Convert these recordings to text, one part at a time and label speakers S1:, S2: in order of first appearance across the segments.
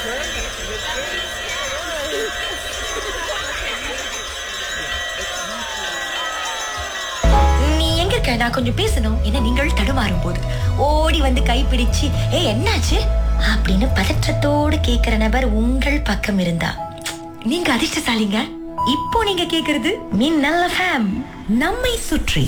S1: நீ எங்க இருக்க நான் கொஞ்சம் பேசணும் என நீங்கள் தடுமாறும் போது ஓடி வந்து கைப்பிடிச்சு ஏ என்னாச்சு அப்படின்னு பதற்றத்தோடு கேக்குற நபர் உங்கள் பக்கம் இருந்தா நீங்க அதிர்ஷ்டசாலிங்க இப்போ நீங்க கேக்குறது மின்னல் ஃபேம் நம்மை சுற்றி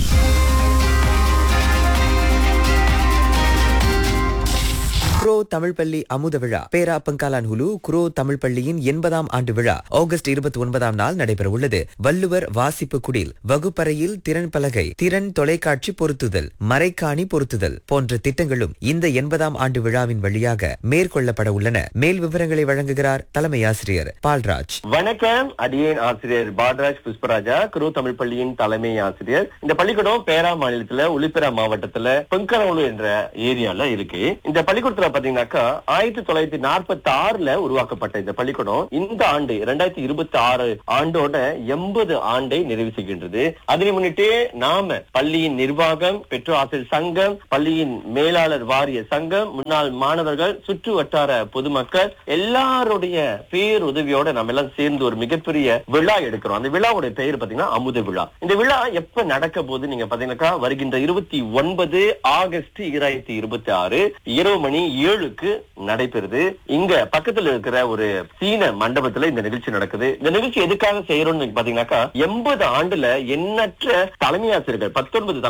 S2: குரோ தமிழ் பள்ளி அமுத விழா பேரா பங்காலான் ஹுலு குரோ தமிழ் பள்ளியின் எண்பதாம் ஆண்டு விழா ஆகஸ்ட் இருபத்தி ஒன்பதாம் நாள் நடைபெற உள்ளது வள்ளுவர் வாசிப்பு குடில் வகுப்பறையில் திறன் பலகை திறன் தொலைக்காட்சி பொருத்துதல் மறைக்காணி பொருத்துதல் போன்ற திட்டங்களும் இந்த எண்பதாம் ஆண்டு விழாவின் வழியாக மேற்கொள்ளப்பட உள்ளன மேல் விவரங்களை வழங்குகிறார் தலைமை ஆசிரியர் பால்ராஜ்
S3: வணக்கம் அடியேன் ஆசிரியர் பாட்ராஜ் புஷ்பராஜா குரு தமிழ் பள்ளியின் தலைமை ஆசிரியர் இந்த பள்ளிக்கூடம் பேரா மாநிலத்துல உளிப்பிரா மாவட்டத்துல பெங்கலோடு என்ற ஏரியால இருக்கு இந்த பள்ளிக்கூடத்துல பாத்தீங்கன்னாக்கா ஆயிரத்தி தொள்ளாயிரத்தி நாற்பத்தி ஆறுல உருவாக்கப்பட்ட இந்த பள்ளிக்கூடம் இந்த ஆண்டு இரண்டாயிரத்தி இருபத்தி ஆறு ஆண்டோட எண்பது ஆண்டை நிறைவு செய்கின்றது அதனை முன்னிட்டு நாம பள்ளியின் நிர்வாகம் பெற்றோர் ஆசிரியர் சங்கம் பள்ளியின் மேலாளர் வாரிய சங்கம் முன்னாள் மாணவர்கள் சுற்று வட்டார பொதுமக்கள் எல்லாருடைய பேருதவியோட நம்ம எல்லாம் சேர்ந்து ஒரு மிகப்பெரிய விழா எடுக்கிறோம் அந்த விழாவுடைய பெயர் பாத்தீங்கன்னா அமுத விழா இந்த விழா எப்ப நடக்க போகுது நீங்க பாத்தீங்கன்னாக்கா வருகின்ற இருபத்தி ஒன்பது ஆகஸ்ட் இரண்டாயிரத்தி இருபத்தி ஆறு இரவு மணி ஏழுக்கு நடைபெறுது இங்க பக்கத்துல இருக்கிற ஒரு சீன மண்டபத்துல இந்த நிகழ்ச்சி நடக்குது இந்த நிகழ்ச்சி எதுக்காக செய்யறோம்னு பாத்தீங்கன்னாக்கா எண்பது ஆண்டுல எண்ணற்ற தலைமை ஆசிரியர்கள் பத்தொன்பது